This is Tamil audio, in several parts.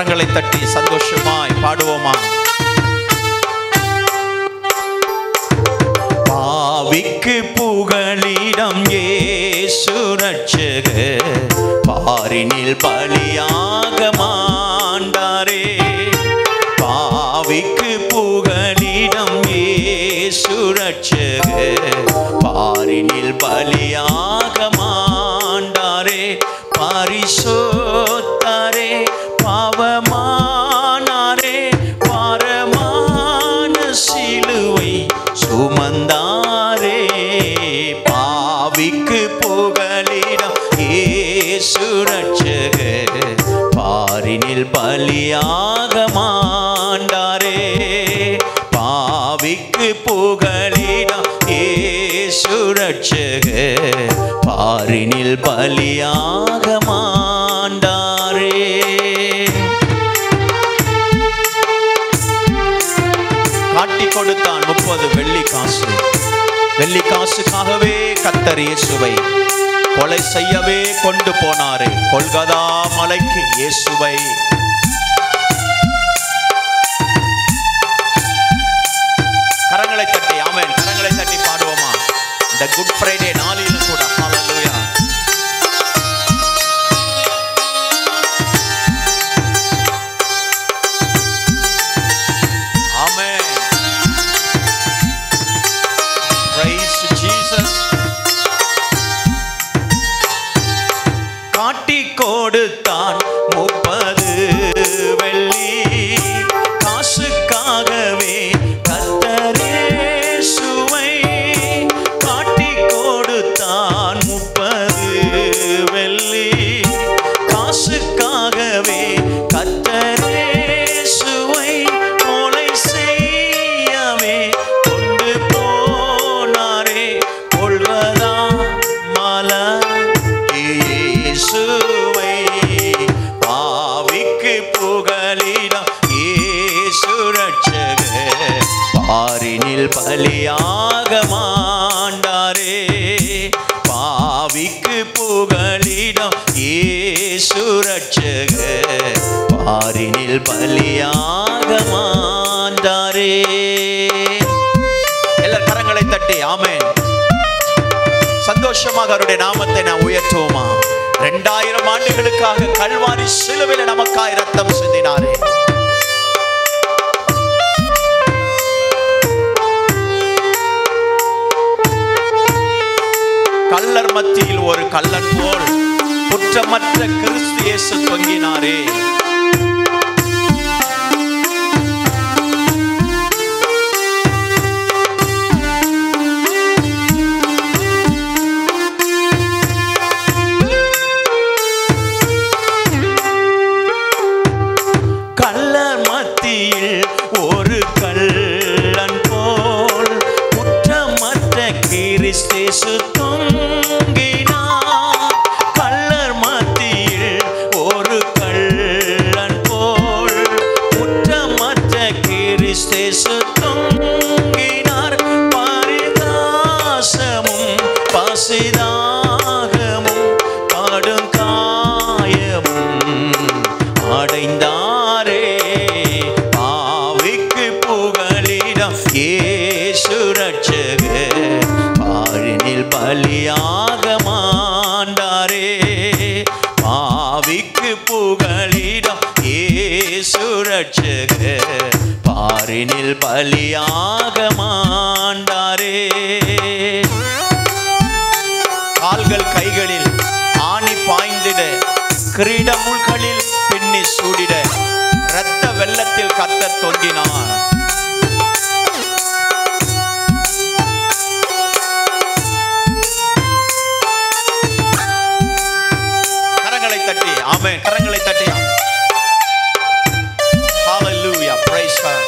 கரங்களை தட்டி சந்தோஷமாய் பாடுவோமா பாவிக்கு புகழிடம் ஏசு ரட்சகர் பாரினில் பலியாக மாண்டாரே பாவிக்கு புகழிடம் ஏசு ரட்சகர் பாரினில் பலியாக மாண்டாரே பரிசோத்தாரே பாவமானாரே பரமான சிலுவை சுமந்தாரே பாவிக்கு புகலிடம் ஏசு ரட்சகர் பாரினில் பலியாக மாண்டாரே பாவிக்கு புகலிடம் ஏசு ரட்சகர் பாரினில் பலியாக மாண்டாரே காட்டி கொடுத்தான் முப்பது வெள்ளி காசு வெள்ளி காசுக்காகவே கத்தர் இயேசுவை கொலை செய்யவே கொண்டு போனாரே கொல்கதா மலைக்கு இயேசுவை கரங்களை தட்டி ஆமென் கரங்களை தட்டி பாடுவோமா இந்த குட் ஃப்ரைடே நாளிலும் கூட ஹalleluya ஆமென் praise jesus காட்டி கொடுத்தான் முப்பது வெள்ளி காசுக்காகவே கத்தரே சுவை காட்டி கொடுத்தான் முப்பது வெள்ளி காசுக்காகவே கத்தரே சுவை கொலை செய்யவே கொண்டு போனாரே கொள்வதா மலை இயேசுவை பாவிக்கு புகலிடம் இயேசு ரட்சகர் பாரினில் பலியாக மாண்டாரே பாவிக்கு புகலிடம் இயேசு ரட்சகர் பாரினில் பலியாக மாண்டாரே எல்லார் கரங்களை தட்டி ஆமென் சந்தோஷமாக அவருடைய நாமத்தை நான் உயர்த்துவோமா ரெண்டாயிரம் ஆண்டுகளுக்காக கல்வாரி சிலுவையில் நமக்காய் ரத்தம் சிந்தினாரே கல்லர் மத்தியில் ஒரு கல்லன் போல் குற்றமற்ற கிறிஸ்து இயேசு தொங்கினாரே கள்ளர் மத்தியில் ஒரு கள்ளன் போல் குற்றமற்ற கிறிஸ்தேசு தொங்கினார் கள்ளர் மத்தியில் ஒரு கள்ளன் போல் குற்றமற்ற கிறிஸ்தேசு தொங்கினார் பரிதாசமும் பசிதாகமும் கடுங்காயமும் அடைந்தாரே பாவிக்கு புகலிடம் ஏசு ரட்சகர் பாரினில் பலியாக மாண்டாரே பாவிக்கு புகலிடம் ஏசு ரட்சகர் பாரினில் பலியாக மாண்டாரே கால்கள் கைகளில் ஆணி பாய்ந்திட கிரீட முள்களில் பின்னி சூடிட இரத்த வெள்ளத்தில் கத்த தொங்கினார் கரங்களை தட்டி ஆமென் கரங்களை தட்டி Hallelujah praise God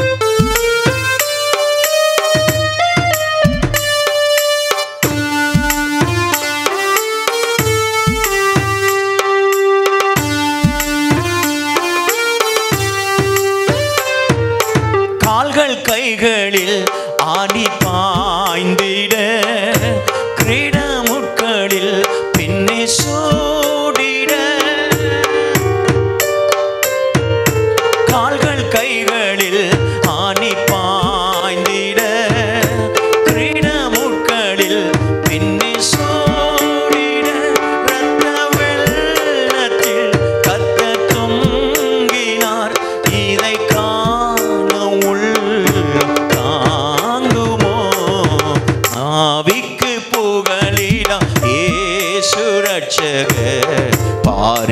கால்கள் கைகளில் ஆணி பாய்ந்திட கிரீடமுட்களில் பின்னே சூடிட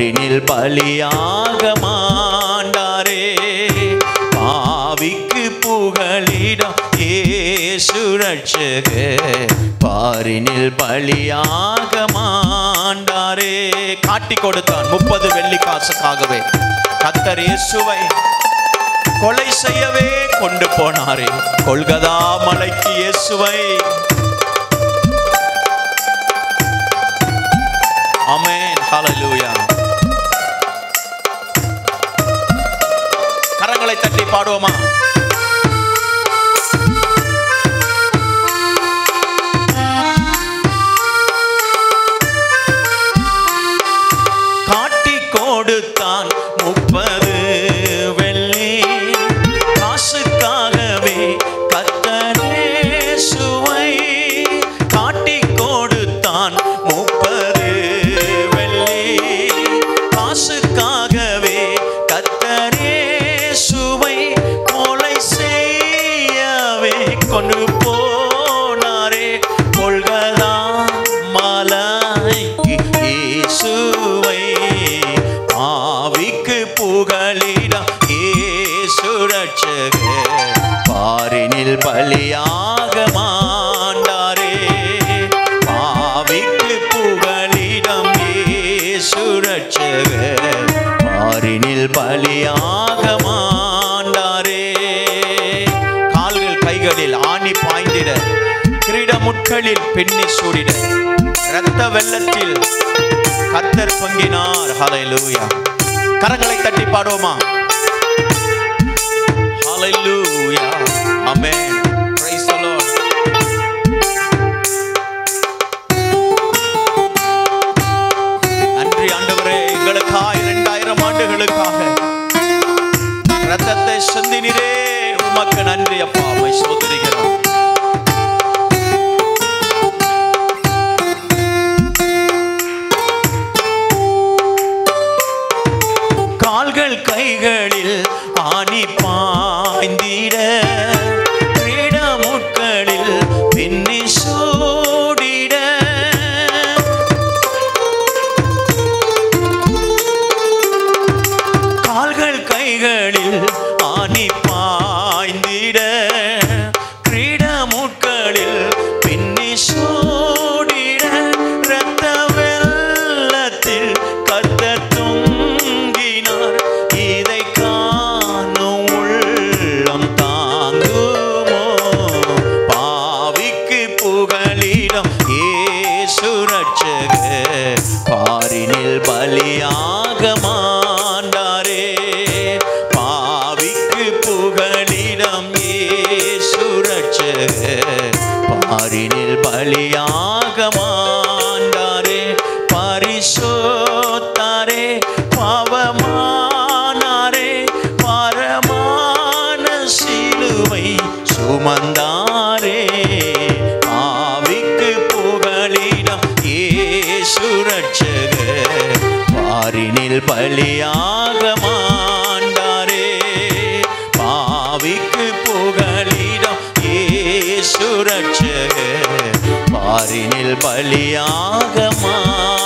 பாரினில் பலியாக மாண்டாரே பாவிக்கு புகலிடம் ஏசு ரட்சக பாரினில் பலியாக மாண்டாரே காட்டி கொடுத்தான் முப்பது வெள்ளி காசுக்காகவே கத்தர் இயேசுவை கொலை செய்யவே கொண்டு போனாரே கொல்கதா மலைக்கு இயேசுவை ஆமென் ஹalleluya கரங்களை தட்டி பாடுவோமா காட்டி கொடுத்தான் முப்பது வெள்ளி காசுக்காகவே கத்தனே சுவை காட்டி கொடுத்தான் முப்பது வெள்ளி காசுக்காகவே கத்தனே சுவை கொலை செய்யவே கொண்டு போனாரே கொள்கதா மலைக்கு இயேசுவை ஆவிக்கு புகலிடம் இயேசு ரட்சக பாரினில் பலியாக மாண்டாரே பாவிக்கு புகலிடம் இயேசு ரட்சக பாரினில் பலியாக மாண்டாரே கால்கள் கைகளில் ஆணி பாய்ந்திட கிரீட முட்களில் பின்னி சூடிட இரத்த வெள்ளத்தில் கத்தர் பங்கினார் ஹalleluya கரங்களை தட்டி பாடுவோமா ஹalleluya ஆமென் praise the lord நன்றி ஆண்டவரே எங்களுக்காக இரண்டாயிரம் ஆண்டுகளுக்காக ரத்தத்தை சிந்தினீரே உமக்கு நன்றி அப்பா உம்மை ஸ்தோத்திரிக்கிறோம் கால்கள் கைகளில் ஆணி பாய்ந்திட கிரீடமுட்களில் பின்னி சூடிட கால்கள் கைகளில் ஆணி பாய்ந்திட கிரீடமுட்களில் பின்னி சூடிட இரத்த வெள்ளத்தில் கத்த தொங்கினார் இதை காணும் உள்ளம் தாங்குமோ பாவிக்கு புகலிடம் ஏசு ரட்சக பாரினில் பலியாக மாண்டாரே பாவிக்கு புகலிடம் ஏசு ரட்சக பாரினில் பலியாக மாண்டாரே பரிசோத்தாரே பாவமானாரே பரமான சிலுவை சுமந்தாரே பாவிக்கு புகலிடம் ஏசு ரட்சக பாரினில் பலியாக மாண்டாரே பாவிக்கு புகலிடம் ஏசு ரட்சக பாரினில் பலியாக மா